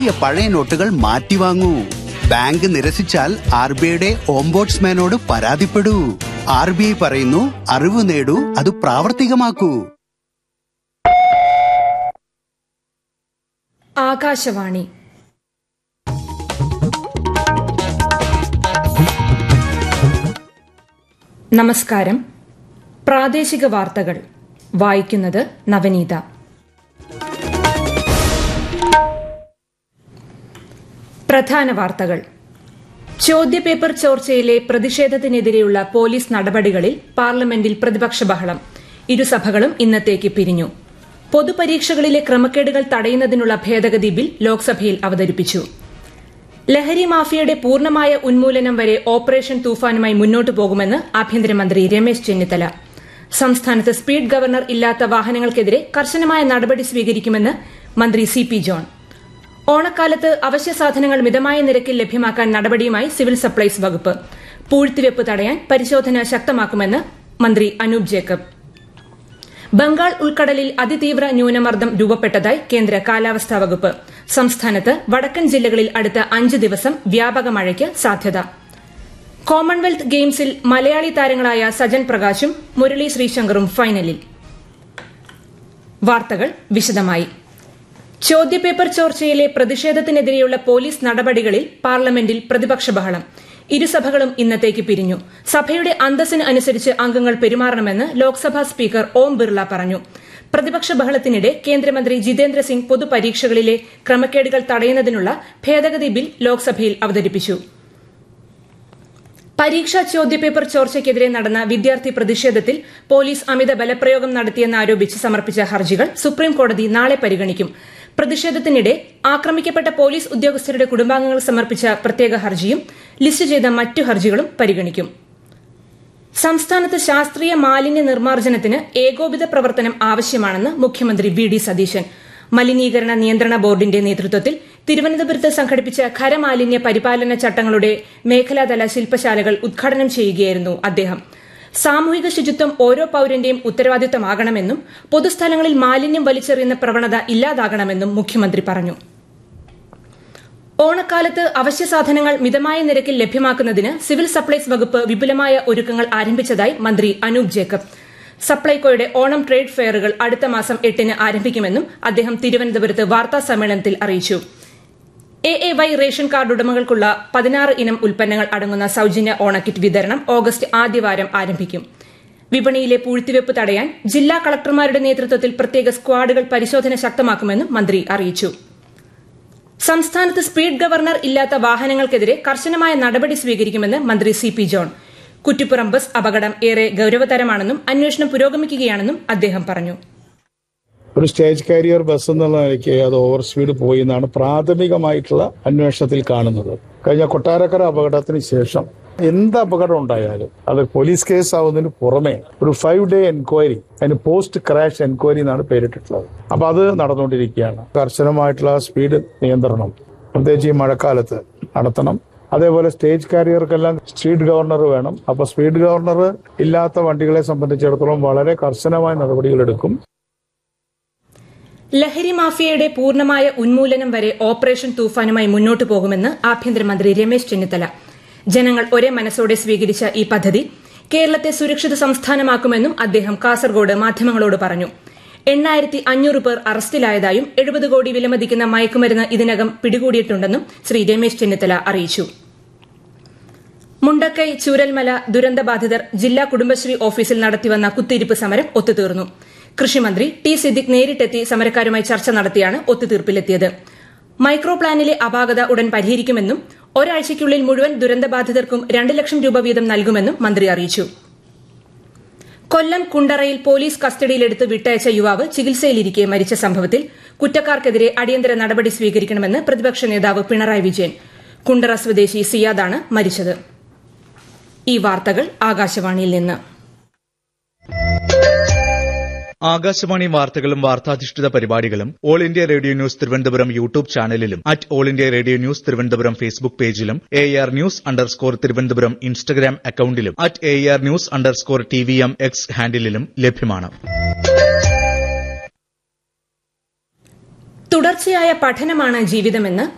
പഴയ നോട്ടുകൾ മാറ്റിവാങ്ങൂ ബാങ്ക് നിരസിച്ചാൽ ആർ ബി ഐയുടെ ഓംബോട്സ്മാനോട് പരാതിപ്പെടൂ ആർ ബി ഐ പറയുന്നു അറിവ് നേടൂ അത് പ്രാവർത്തികമാക്കൂ ആകാശവാണി നമസ്കാരം പ്രാദേശിക വാർത്തകൾ വായിക്കുന്നത് നവനീത പ്രധാന വാർത്തകൾ ചോദ്യപേപ്പർ ചോർച്ചയിലെ പ്രതിഷേധത്തിനെതിരെയുള്ള പോലീസ് നടപടികളിൽ പാർലമെന്റിൽ പ്രതിപക്ഷ ബഹളം ഇരുസഭകളും ഇന്നത്തേക്ക് പിരിഞ്ഞു പൊതുപരീക്ഷകളിലെ ക്രമക്കേടുകൾ തടയുന്നതിനുള്ള ഭേദഗതി ബിൽ ലോക്സഭയിൽ അവതരിപ്പിച്ചു ലഹരി മാഫിയയുടെ പൂർണ്ണമായ ഉന്മൂലനം വരെ ഓപ്പറേഷൻ തൂഫാനുമായി മുന്നോട്ടു പോകുമെന്ന് ആഭ്യന്തരമന്ത്രി രമേശ് ചെന്നിത്തല സംസ്ഥാനത്ത് സ്പീഡ് ഗവർണർ ഇല്ലാത്ത വാഹനങ്ങൾക്കെതിരെ കർശനമായ നടപടി സ്വീകരിക്കുമെന്ന് മന്ത്രി സി പി ജോൺ ഓണക്കാലത്ത് അവശ്യ സാധനങ്ങൾ മിതമായ നിരക്കിൽ ലഭ്യമാക്കാൻ നടപടിയുമായി സിവിൽ സപ്ലൈസ് വകുപ്പ് പൂഴ്ത്തിവെപ്പ് തടയാൻ പരിശോധന ശക്തമാക്കുമെന്ന് മന്ത്രി അനൂപ് ജേക്കബ് ബംഗാൾ ഉൾക്കടലിൽ അതിതീവ്ര ന്യൂനമർദ്ദം രൂപപ്പെട്ടതായി കേന്ദ്ര കാലാവസ്ഥാ വകുപ്പ് സംസ്ഥാനത്ത് വടക്കൻ ജില്ലകളിൽ അടുത്ത അഞ്ച് ദിവസം വ്യാപക മഴയ്ക്ക് സാധ്യത കോമൺവെൽത്ത് ഗെയിംസിൽ മലയാളി താരങ്ങളായ സജൻ പ്രകാശും മുരളി ശ്രീശങ്കറും ഫൈനലിൽ വാർത്തകൾ വിശദമായി ചോദ്യപേപ്പർ ചോർച്ചയിലെ പ്രതിഷേധത്തിനെതിരെയുള്ള പോലീസ് നടപടികളിൽ പാർലമെന്റിൽ പ്രതിപക്ഷ ബഹളം ഇരുസഭകളും ഇന്നത്തേക്ക് പിരിഞ്ഞു സഭയുടെ അന്തസ്സിന് അനുസരിച്ച് അംഗങ്ങൾ പെരുമാറണമെന്ന് ലോക്സഭാ സ്പീക്കർ ഓം ബിർള പറഞ്ഞു പ്രതിപക്ഷ ബഹളത്തിനിടെ കേന്ദ്രമന്ത്രി ജിതേന്ദ്ര സിംഗ് പൊതുപരീക്ഷകളിലെ ക്രമക്കേടുകൾ തടയുന്നതിനുള്ള ഭേദഗതി ബിൽ ലോക്സഭയിൽ അവതരിപ്പിച്ചു പരീക്ഷാ ചോദ്യപേപ്പർ ചോർച്ചയ്ക്കെതിരെ നടന്ന വിദ്യാർത്ഥി പ്രതിഷേധത്തിൽ പോലീസ് അമിത ബലപ്രയോഗം നടത്തിയെന്നാരോപിച്ച് സമർപ്പിച്ച ഹർജികൾ സുപ്രീംകോടതി നാളെ പരിഗണിക്കും പ്രതിഷേധത്തിനിടെ ആക്രമിക്കപ്പെട്ട പോലീസ് ഉദ്യോഗസ്ഥരുടെ കുടുംബാംഗങ്ങൾ സമർപ്പിച്ച പ്രത്യേക ഹർജിയും ലിസ്റ്റ് ചെയ്ത മറ്റു ഹർജികളും പരിഗണിക്കും സംസ്ഥാനത്ത് ശാസ്ത്രീയ മാലിന്യ നിർമ്മാർജ്ജനത്തിന് ഏകോപിത പ്രവർത്തനം ആവശ്യമാണെന്ന് മുഖ്യമന്ത്രി വി ഡി സതീശൻ മലിനീകരണ നിയന്ത്രണ ബോർഡിന്റെ നേതൃത്വത്തിൽ തിരുവനന്തപുരത്ത് സംഘടിപ്പിച്ച ഖരമാലിന്യ പരിപാലന ചട്ടങ്ങളുടെ മേഖലാതല ശില്പശാലകൾ ഉദ്ഘാടനം ചെയ്യുകയായിരുന്നു അദ്ദേഹം സാമൂഹിക ശുചിത്വം ഓരോ പൌരന്റെയും ഉത്തരവാദിത്തമാകണമെന്നും പൊതുസ്ഥലങ്ങളിൽ മാലിന്യം വലിച്ചെറിയുന്ന പ്രവണത ഇല്ലാതാകണമെന്നും മുഖ്യമന്ത്രി പറഞ്ഞു ഓണക്കാലത്ത് അവശ്യ സാധനങ്ങൾ മിതമായ നിരക്കിൽ ലഭ്യമാക്കുന്നതിന് സിവിൽ സപ്ലൈസ് വകുപ്പ് വിപുലമായ ഒരുക്കങ്ങൾ ആരംഭിച്ചതായി മന്ത്രി അനൂപ് ജേക്കബ് സപ്ലൈകോയുടെ ഓണം ട്രേഡ് ഫെയറുകൾ അടുത്ത മാസം എട്ടിന് ആരംഭിക്കുമെന്നും അദ്ദേഹം തിരുവനന്തപുരത്ത് വാർത്താ സമ്മേളനത്തിൽ അറിയിച്ചു A A Y ration card ഉടമകൾക്കുള്ള പതിനാറ് ഇനം ഉൽപ്പന്നങ്ങൾ അടങ്ങുന്ന സൌജന്യ ഓണക്കിറ്റ് വിതരണം ഓഗസ്റ്റ് ആദ്യവാരം ആരംഭിക്കും വിപണിയിലെ പൂഴ്ത്തിവെപ്പ് തടയാൻ ജില്ലാ കളക്ടർമാരുടെ നേതൃത്വത്തിൽ പ്രത്യേക സ്ക്വാഡുകൾ പരിശോധന ശക്തമാക്കുമെന്നും മന്ത്രി അറിയിച്ചു സംസ്ഥാനത്ത് സ്പീഡ് ഗവർണർ ഇല്ലാത്ത വാഹനങ്ങൾക്കെതിരെ കർശനമായ നടപടി സ്വീകരിക്കുമെന്ന് മന്ത്രി C P John Kuttippuram bus അപകടം ഏറെ ഗൌരവതരമാണെന്നും അന്വേഷണം പുരോഗമിക്കുകയാണെന്നും അദ്ദേഹം പറഞ്ഞു ഒരു സ്റ്റേജ് കാരിയർ ബസ് എന്നുള്ള നിലയ്ക്ക് അത് ഓവർ സ്പീഡ് പോയി എന്നാണ് പ്രാഥമികമായിട്ടുള്ള അന്വേഷണത്തിൽ കാണുന്നത് കഴിഞ്ഞ കൊട്ടാരക്കര അപകടത്തിന് ശേഷം എന്ത് അപകടം ഉണ്ടായാലും അത് പോലീസ് കേസ് ആവുന്നതിന് പുറമെ ഒരു ഫൈവ് ഡേ എൻക്വയറി അതിന് പോസ്റ്റ് ക്രാഷ് എൻക്വയറി എന്നാണ് പേരിട്ടിട്ടുള്ളത് അപ്പൊ അത് നടന്നുകൊണ്ടിരിക്കുകയാണ് കർശനമായിട്ടുള്ള സ്പീഡ് നിയന്ത്രണം പ്രത്യേകിച്ച് ഈ മഴക്കാലത്ത് നടത്തണം അതേപോലെ സ്റ്റേജ് കാരിയർക്കെല്ലാം സ്പീഡ് ഗവർണർ വേണം അപ്പൊ സ്പീഡ് ഗവർണർ ഇല്ലാത്ത വണ്ടികളെ സംബന്ധിച്ചിടത്തോളം വളരെ കർശനമായ നടപടികൾ എടുക്കും ലഹരി മാഫിയയുടെ പൂർണ്ണമായ ഉന്മൂലനം വരെ ഓപ്പറേഷൻ തൂഫാനുമായി മുന്നോട്ടു പോകുമെന്ന് ആഭ്യന്തരമന്ത്രി രമേശ് ചെന്നിത്തല ജനങ്ങൾ ഒരേ മനസ്സോടെ സ്വീകരിച്ച ഈ പദ്ധതി കേരളത്തെ സുരക്ഷിത സംസ്ഥാനമാക്കുമെന്നും അദ്ദേഹം കാസർഗോഡ് മാധ്യമങ്ങളോട് പറഞ്ഞു എണ്ണായിരത്തി അഞ്ഞൂറ് പേർ അറസ്റ്റിലായതായും എഴുപത് കോടി വിലമതിക്കുന്ന മയക്കുമരുന്ന് ഇതിനകം പിടികൂടിയിട്ടുണ്ടെന്നും ശ്രീ രമേശ് ചെന്നിത്തല അറിയിച്ചു മുണ്ടക്കൈ ചൂരൽമല ദുരന്തബാധിതർ ജില്ലാ കുടുംബശ്രീ ഓഫീസിൽ നടത്തിവന്ന കുത്തിയിരിപ്പ് സമരം ഒത്തുതീർന്നു കൃഷിമന്ത്രി ടി സിദ്ദിഖ് നേരിട്ടെത്തി സമരക്കാരുമായി ചർച്ച നടത്തിയാണ് ഒത്തുതീർപ്പിലെത്തിയത് മൈക്രോ പ്ലാനിലെ അപാകത ഉടൻ പരിഹരിക്കുമെന്നും ഒരാഴ്ചയ്ക്കുള്ളിൽ മുഴുവൻ ദുരന്തബാധിതർക്കും രണ്ട് ലക്ഷം രൂപ വീതം നൽകുമെന്നും മന്ത്രി അറിയിച്ചു കൊല്ലം കുണ്ടറയിൽ പോലീസ് കസ്റ്റഡിയിലെടുത്ത് വിട്ടയച്ച യുവാവ് ചികിത്സയിലിരിക്കെ മരിച്ച സംഭവത്തിൽ കുറ്റക്കാർക്കെതിരെ അടിയന്തര നടപടി സ്വീകരിക്കണമെന്ന് പ്രതിപക്ഷ നേതാവ് പിണറായി വിജയൻ കുണ്ടറ സ്വദേശി സിയാദാണ് മരിച്ചത് ഈ വാർത്തകൾ ആകാശവാണിയിൽ നിന്ന് ആകാശവാണി വാർത്തകളും വാർത്താധിഷ്ഠിത പരിപാടികളും All India Radio news Thiruvananthapuram YouTube ചാനലിലും at All India Radio news Thiruvananthapuram Facebook പേജിലും A R news underscore Thiruvananthapuram Instagram അക്കൌണ്ടിലും at A R news underscore T V M X ഹാൻഡിലും ലഭ്യമാണ് തുടർച്ചയായ പഠനമാണ് ജീവിതമെന്ന്